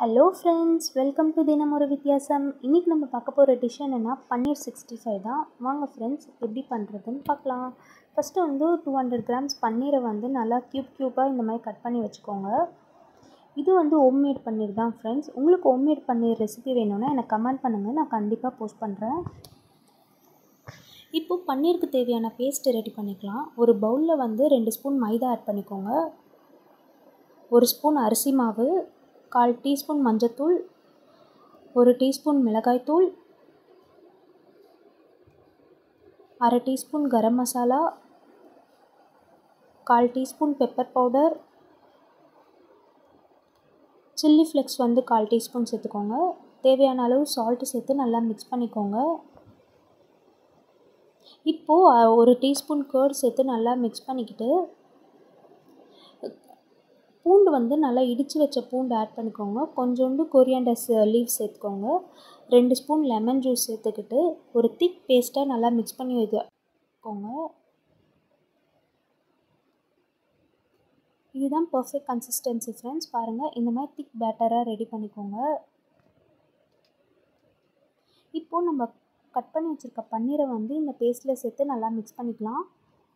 hello friends welcome to தினம் ஒரு வித்தியாசம் இன்றைக்கி நம்ம பார்க்க போகிற டிஷ் என்னென்னா பன்னீர் சிக்ஸ்டி ஃபைவ் தான் வாங்க ஃப்ரெண்ட்ஸ் எப்படி பண்ணுறதுன்னு பார்க்கலாம் ஃபஸ்ட்டு வந்து டூ ஹண்ட்ரட் கிராம்ஸ் பன்னீரை வந்து நல்லா க்யூப் க்யூப்பாக இந்த மாதிரி கட் பண்ணி வச்சுக்கோங்க இது வந்து ஹோம்மேட் பன்னீர் தான் ஃப்ரெண்ட்ஸ் உங்களுக்கு ஹோம்மேட் பன்னீர் ரெசிபி வேணும்னா எனக்கு கமெண்ட் பண்ணுங்கள் நான் கண்டிப்பாக போஸ்ட் பண்ணுறேன் இப்போது பன்னீருக்கு தேவையான பேஸ்ட்டு ரெடி பண்ணிக்கலாம் ஒரு பவுலில் வந்து ரெண்டு ஸ்பூன் மைதா ஆட் பண்ணிக்கோங்க ஒரு ஸ்பூன் அரிசி மாவு கால் டீஸ்பூன் மஞ்சத்தூள் ஒரு டீஸ்பூன் மிளகாய்த்தூள் அரை டீஸ்பூன் கரம் மசாலா கால் teaspoon pepper powder chilli flakes வந்து கால் டீஸ்பூன் சேர்த்துக்கோங்க தேவையான அளவு சால்ட்டு சேர்த்து நல்லா மிக்ஸ் பண்ணிக்கோங்க இப்போது ஒரு டீஸ்பூன் கேர்ட் சேர்த்து நல்லா மிக்ஸ் பண்ணிக்கிட்டு பூண்டு வந்து நல்லா இடித்து வச்ச பூண்டு ஆட் பண்ணிக்கோங்க கொஞ்சோண்டு கொரியாண்டர்ஸ் லீவ் சேர்த்துக்கோங்க ரெண்டு ஸ்பூன் லெமன் ஜூஸ் சேர்த்துக்கிட்டு ஒரு திக் பேஸ்ட்டாக நல்லா மிக்ஸ் பண்ணி வச்சுக்கோங்க இதுதான் பர்ஃபெக்ட் கன்சிஸ்டன்சி ஃப்ரெண்ட்ஸ் பாருங்கள் இந்த மாதிரி திக் பேட்டராக ரெடி பண்ணிக்கோங்க இப்போது நம்ம கட் பண்ணி வச்சுருக்க பன்னீரை வந்து இந்த பேஸ்ட்டில் சேர்த்து நல்லா மிக்ஸ் பண்ணிக்கலாம்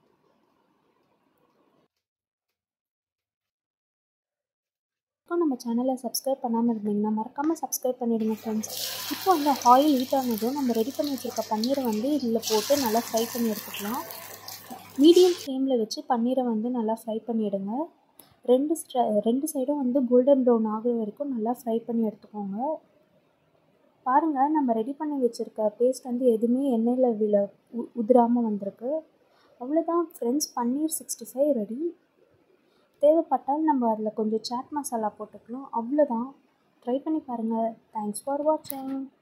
இப்போ நம்ம சேனலை சப்ஸ்கிரைப் பண்ணாமல் இருந்தீங்கன்னா மறக்காமல் சப்ஸ்கிரைப் பண்ணிவிடுங்க ஃப்ரெண்ட்ஸ் இப்போ வந்து ஆயில் ஹீட் ஆனதும் நம்ம ரெடி பண்ணி வச்சுருக்க பன்னீரை வந்து இதில் போட்டு நல்லா ஃப்ரை பண்ணி எடுத்துக்கலாம் மீடியம் ஃப்ளேமில் வச்சு பன்னீரை வந்து நல்லா ஃப்ரை பண்ணிவிடுங்க ரெண்டு ஸ்ட்ர ரெண்டு சைடும் வந்து கோல்டன் ப்ரௌன் ஆகுற வரைக்கும் நல்லா ஃப்ரை பண்ணி எடுத்துக்கோங்க பாருங்கள் நம்ம ரெடி பண்ணி வச்சுருக்க பேஸ்ட் வந்து எதுவுமே எண்ணெயில் விழ உதிராமல் வந்திருக்கு அவ்வளோதான் friends paneer sixty five ready தேவைப்பட்டால் நம்ம அதில் கொஞ்சம் சாட் மசாலா போட்டுக்கலாம் அவ்வளோதான் ட்ரை பண்ணி பாருங்கள் தேங்க்ஸ் ஃபார் வாட்சிங்